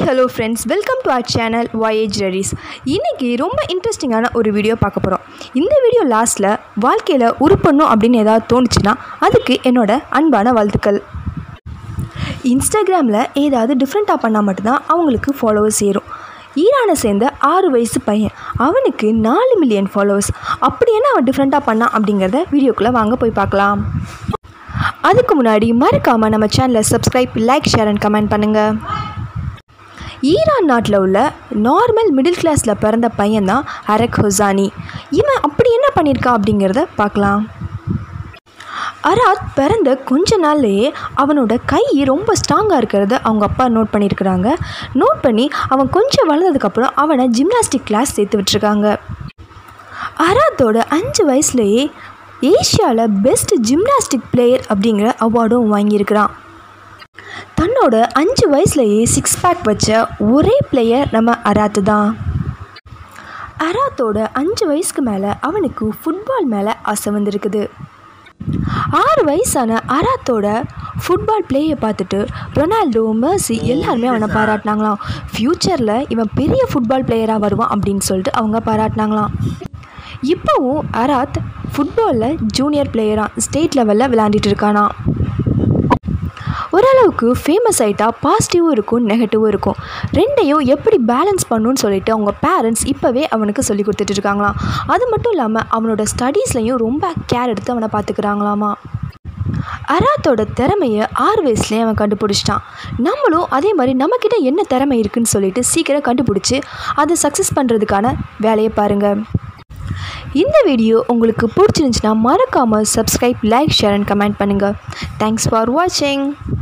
hello friends welcome to our channel voyage ready's இன்றைக்கி ரொம்ப இன்ட்ரெஸ்டிங்கான ஒரு வீடியோ பார்க்க போகிறோம் இந்த வீடியோ லாஸ்ட்டில் வாழ்க்கையில் உருப்படணும் அப்படின்னு ஏதாவது தோணுச்சுன்னா அதுக்கு என்னோட அன்பான வாழ்த்துக்கள் இன்ஸ்டாகிராமில் ஏதாவது டிஃப்ரெண்ட்டாக பண்ணால் மட்டும்தான் அவங்களுக்கு ஃபாலோவர்ஸ் ஏறும் ஈரானை சேர்ந்த ஆறு வயசு பையன் அவனுக்கு நாலு மில்லியன் ஃபாலோவர்ஸ் அப்படி என்ன அவன் டிஃப்ரெண்ட்டாக பண்ணான் அப்படிங்கிறத வீடியோக்குள்ளே வாங்க போய் பார்க்கலாம் அதுக்கு முன்னாடி மறக்காமல் நம்ம சேனலை subscribe like share and comment பண்ணுங்கள் ஈரான் நாட்டில் உள்ள நார்மல் மிடில் கிளாஸில் பிறந்த பையன்தான் அரக் ஹொசானி இவன் அப்படி என்ன பண்ணியிருக்கான் அப்படிங்கிறத பார்க்கலாம் அராத் பிறந்த கொஞ்ச நாள்லேயே அவனோட கை ரொம்ப ஸ்ட்ராங்காக இருக்கிறத அவங்க அப்பா நோட் பண்ணியிருக்கிறாங்க நோட் பண்ணி அவன் கொஞ்சம் வளர்ந்ததுக்கப்புறம் அவனை ஜிம்னாஸ்டிக் கிளாஸ் சேர்த்து விட்டுருக்காங்க அராத்தோட அஞ்சு வயசுலேயே ஏஷியாவில் பெஸ்ட் ஜிம்னாஸ்டிக் பிளேயர் அப்படிங்கிற அவார்டும் வாங்கியிருக்கிறான் தன்னோட அஞ்சு வயசுலேயே சிக்ஸ் பேக் வச்ச ஒரே பிளேயர் நம்ம அராத்து தான் அராத்தோட அஞ்சு வயசுக்கு மேலே அவனுக்கு ஃபுட்பால் மேலே ஆசை வந்திருக்குது ஆறு வயசான அராத்தோட ஃபுட்பால் பிளேயை பார்த்துட்டு ரொனால்டோ மெர்சி எல்லாருமே அவனை பாராட்டினாங்களாம் ஃப்யூச்சரில் இவன் பெரிய ஃபுட்பால் பிளேயராக வருவான் அப்படின்னு சொல்லிட்டு அவங்க பாராட்டினாங்களாம் இப்போவும் அராத் ஃபுட்பாலில் ஜூனியர் பிளேயராக ஸ்டேட் லெவலில் விளையாண்டுட்டு இருக்கானா ஓரளவுக்கு ஃபேமஸ் ஆகிட்டா பாசிட்டிவும் இருக்கும் நெகட்டிவும் இருக்கும் ரெண்டையும் எப்படி பேலன்ஸ் பண்ணணும்னு சொல்லிட்டு அவங்க பேரண்ட்ஸ் இப்போவே அவனுக்கு சொல்லி கொடுத்துட்டு இருக்காங்களாம் அது மட்டும் இல்லாமல் அவனோட ஸ்டடீஸ்லையும் ரொம்ப கேர் எடுத்து அவனை பார்த்துக்கிறாங்களாமா அராத்தோட திறமையை ஆறு வயசுலேயே அவன் கண்டுபிடிச்சிட்டான் நம்மளும் அதே மாதிரி நம்மக்கிட்ட என்ன திறமை இருக்குன்னு சொல்லிட்டு சீக்கிரம் கண்டுபிடிச்சி அதை சக்ஸஸ் பண்ணுறதுக்கான வேலையை பாருங்கள் இந்த வீடியோ உங்களுக்கு பிடிச்சிருந்துச்சுன்னா மறக்காமல் subscribe like share and comment பண்ணுங்கள் தேங்க்ஸ் ஃபார் வாட்சிங்